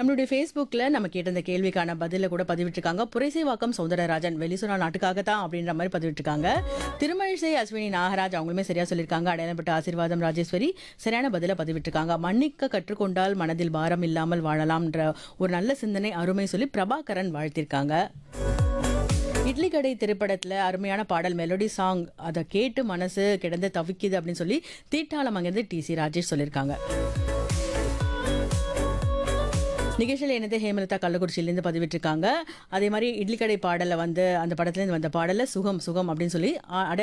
நம்மளுடைய ஃபேஸ்புக்கில் நம்ம கேட்ட இந்த கேள்விக்கான பதில கூட பதிவிட்டிருக்காங்க புரைசைவாக்கம் சௌந்தரராஜன் வெளிசுறா நாட்டுக்காக தான் அப்படின்ற மாதிரி பதிவிட்டிருக்காங்க திருமழிசை அஸ்வினி நாகராஜ் அவங்களுமே சரியா சொல்லியிருக்காங்க அடையாளப்பட்ட ஆசீர்வாதம் ராஜேஸ்வரி சரியான பதில பதிவிட்டிருக்காங்க மன்னிக்க கற்றுக்கொண்டால் மனதில் பாரம் இல்லாமல் வாழலாம்ன்ற ஒரு நல்ல சிந்தனை அருமை சொல்லி பிரபாகரன் வாழ்த்திருக்காங்க இட்லி கடை திரைப்படத்தில் அருமையான பாடல் மெலோடி சாங் அதை கேட்டு மனசு கிடந்து தவிக்குது அப்படின்னு சொல்லி தீட்டாளம் அங்கேருந்து டி சி ராஜேஷ் சொல்லியிருக்காங்க நிகழ்ச்சியில் என்னது ஹேமலதா கள்ளக்குறிச்சியிலேருந்து பதிவிட்டிருக்காங்க அதே மாதிரி இட்லி கடை பாடலில் வந்து அந்த படத்துலேருந்து வந்த பாடலில் சுகம் சுகம் அப்படின்னு சொல்லி அ- அட